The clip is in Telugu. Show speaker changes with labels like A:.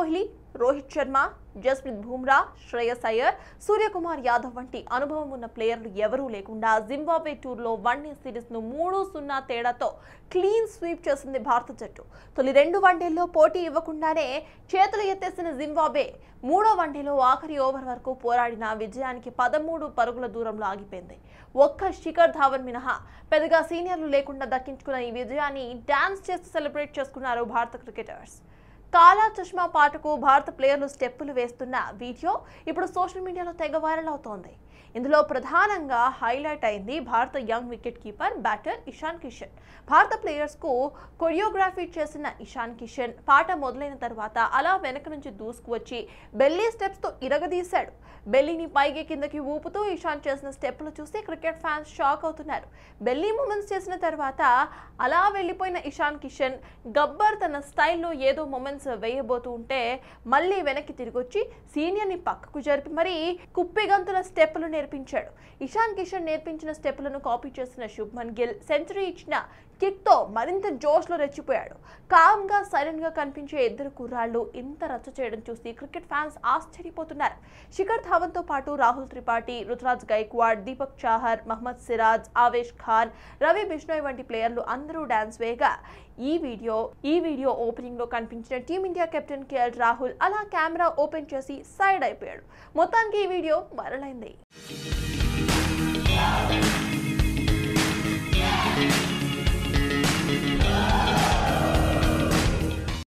A: కోహ్లీ రోహిత్ శర్మ జస్ప్రీత్ బుమ్రా శ్రేయస్ అయ్యర్ సూర్యకుమార్ యాదవ్ వంటి అనుభవం ఉన్న ప్లేయర్లు ఎవరూ లేకుండా జింబాబ్వే టూర్లో వన్డే సిరీస్ను మూడు సున్నా తేడాతో క్లీన్ స్వీప్ చేసింది భారత జట్టు తొలి రెండు వన్డేల్లో పోటీ ఇవ్వకుండానే చేతులు ఎత్తేసిన జింబాబ్వే మూడో వన్డేలో ఆఖరి ఓవర్ వరకు పోరాడిన విజయానికి పదమూడు పరుగుల దూరంలో ఆగిపోయింది ఒక్క శిఖర్ ధావన్ మినహా పెద్దగా సీనియర్లు లేకుండా దక్కించుకున్న ఈ విజయాన్ని డాన్స్ చేస్తూ సెలబ్రేట్ చేసుకున్నారు భారత క్రికెటర్స్ కాలా చష్మా పాటకు భారత ప్లేయర్లు స్టెప్పులు వేస్తున్న వీడియో ఇప్పుడు సోషల్ మీడియాలో తెగ వైరల్ అవుతోంది ఇందులో ప్రధానంగా హైలైట్ అయింది భారత young wicket keeper batter Ishan Kishan భారత ప్లేయర్స్కు కొరియోగ్రఫీ చేసిన ఇషాన్ కిషన్ పాట మొదలైన తర్వాత అలా వెనక నుంచి దూసుకువచ్చి బెల్లీ స్టెప్స్తో ఇరగదీశాడు బెల్లీని పైకి కిందకి ఊపుతూ ఇషాన్ చేసిన స్టెప్పులు చూసి క్రికెట్ ఫ్యాన్స్ షాక్ అవుతున్నారు బెల్లీ మూమెంట్స్ చేసిన తర్వాత అలా వెళ్ళిపోయిన ఇషాన్ కిషన్ గబ్బర్ తన స్టైల్లో ఏదో మూమెంట్స్ వేయబోతూ ఉంటే మళ్ళీ వెనక్కి తిరిగొచ్చి సీనియర్ని పక్కకు జరిపి మరీ కుప్పిగంతుల స్టెప్పులు నేర్పించాడు ఇషాన్ కిషన్ నేర్పించిన స్టెప్పులను కాపీ చేసిన శుభ్మన్ గిల్ సెంచరీ ఇచ్చిన కిక్తో మరింత జోష్లో రెచ్చిపోయాడు కామ్గా సైలెంట్గా కనిపించే ఇద్దరు కుర్రాళ్ళు ఇంత రచ్చ చేయడం చూసి క్రికెట్ ఫ్యాన్స్ ఆశ్చర్యపోతున్నారు శిఖర్ ధావన్తో పాటు రాహుల్ త్రిపాఠి రుతురాజ్ గైక్వాడ్ దీపక్ చాహర్ మహమ్మద్ సిరాజ్ ఆవేష్ ఖాన్ రవి బిష్ణోయ్ వంటి ప్లేయర్లు అందరూ డాన్స్ వేయగా ఈ వీడియో ఈ వీడియో ఓపెనింగ్ లో కనిపించిన టీమిండియా కెప్టెన్ కేఎల్ రాహుల్ అలా కెమెరా ఓపెన్ చేసి సైడ్ అయిపోయాడు మొత్తానికి ఈ వీడియో వైరల్ అయింది